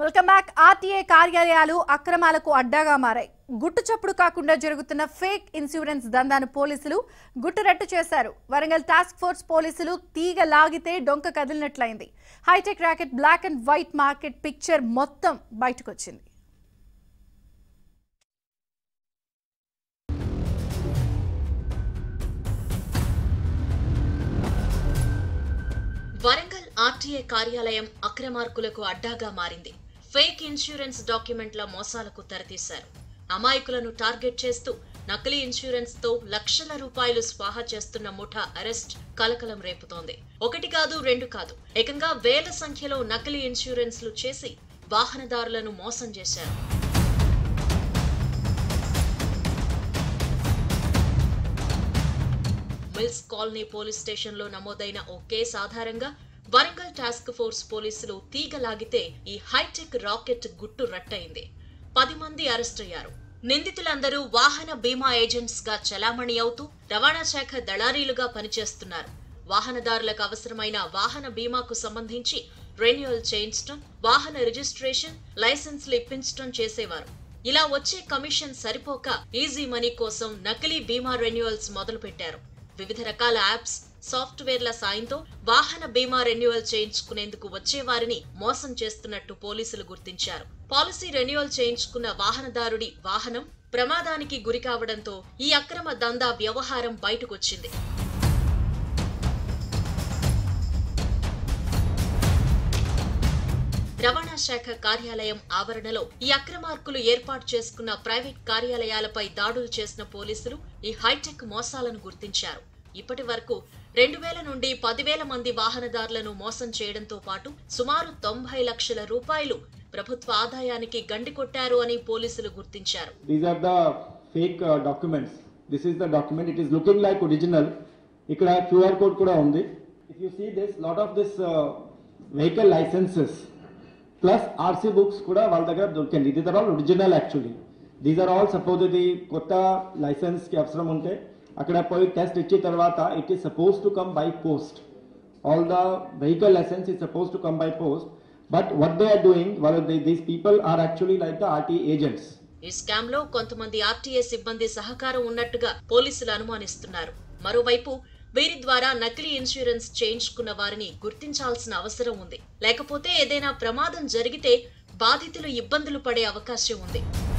Welcome back RTA కార్యాలయాలు అక్రమాలకు అడ్డాగా మారాయి గుట్టు చప్పుడు కాకుండా జరుగుతున్న ఫేక్ ఇన్సూరెన్స్ దందాను పోలీసులు గుట్టురట్టు చేశారు వరంగల్ టాస్క్ ఫోర్స్ పోలీసులు తీగ లాగితే డొంక కదిలినట్లయింది hi-tech racket black and white market picture మొత్తం బయటకొచ్చింది వరంగల్ ఆర్టీఏ కార్యాలయం అక్రమార్కులకు అడ్డాగా మారింది ఫేక్ ఇన్సూరెన్స్ డాక్యుమెంట్ల మోసాలకు తెరతీశారు అమాయకులను టార్గెట్ చేస్తూ నకిలీ ఇన్సూరెన్స్ తో లక్షల రూపాయలు స్వాహా చేస్తున్న ముఠా అరెస్ట్ కలకలం రేపుతోంది ఒకటి కాదు రెండు కాదు ఏకంగా వేల సంఖ్యలో నకిలీ ఇన్సూరెన్స్లు చేసి వాహనదారులను మోసం చేశారు మిల్స్ కాలనీ పోలీస్ స్టేషన్లో నమోదైన ఓ కేసు ఆధారంగా వరంగల్ టాస్క్ ఫోర్స్ పోలీసులు తీగ లాగితే ఈ హైటెక్ రాకెట్ గుట్టు రట్టయింది పది మంది అరెస్ట్ అయ్యారు నిందితులందరూ వాహన బీమా ఏజెంట్స్ గా చలామణి అవుతూ రవాణా శాఖ దళారీలుగా పనిచేస్తున్నారు వాహనదారులకు అవసరమైన వాహన బీమాకు సంబంధించి రెన్యువల్ చేయించడం వాహన రిజిస్ట్రేషన్ లైసెన్స్లు ఇప్పించడం చేసేవారు ఇలా వచ్చే కమిషన్ సరిపోక ఈజీ మనీ కోసం నకిలీ బీమా రెన్యువల్స్ మొదలుపెట్టారు వివిధ రకాల యాప్స్ సాఫ్ట్వేర్ల సాయంతో వాహన బీమా రెన్యువల్ చేయించుకునేందుకు వచ్చే వారిని మోసం చేస్తున్నట్టు పోలీసులు గుర్తించారు పాలసీ రెన్యువల్ చేయించుకున్న వాహనదారుడి వాహనం ప్రమాదానికి గురి కావడంతో ఈ అక్రమ దందా వ్యవహారం బయటకొచ్చింది రవాణా శాఖ కార్యాలయం ఆవరణలో ఈ అక్రమార్కులు ఏర్పాటు చేసుకున్న ప్రైవేట్ కార్యాలయాలపై దాడులు చేసిన పోలీసులు ఈ హైటెక్ మోసాలను గుర్తించారు ఇప్పటి వరకు రెండు వేల నుండి పదివేల మంది వాహనదారులను మోసం చేయడంతో పాటు సుమారు తొంభై లక్షల రూపాయలు ప్రభుత్వ ఆదాయానికి గండి కొట్టారు అని పోలీసులు గుర్తించారు These are the fake uh, documents. This is the document. It is looking like original. ఇక్కడ QR code కూడా ఉంది. If you see this, lot of this uh, vehicle licenses plus RC books కూడా వాళ్ళ దగ్గర దొరికింది. These are all original actually. These are all supposedly కొత్త licence కి అవసరం ఉంటే అక్కడ పోయి టెస్ట్ ఇచ్చిన తర్వాత it is suppose to come by post all the vehicle license is supposed to come by post but what they are doing well they, these people are actually like the RT agents ఈ scam లో కొంతమంది RTA సిబ్బంది సహకారం ఉన్నట్టుగా పోలీసులు అనుమానిస్తున్నారు మరోవైపు వీరి ద్వారా నకిలీ ఇన్సూరెన్స్ చేయించుకున్న వారిని గుర్తించాల్సిన అవసరం ఉంది లేకపోతే ఏదైనా ప్రమాదం జరిగితే బాధితులు ఇబ్బందులు పడే అవకాశం ఉంది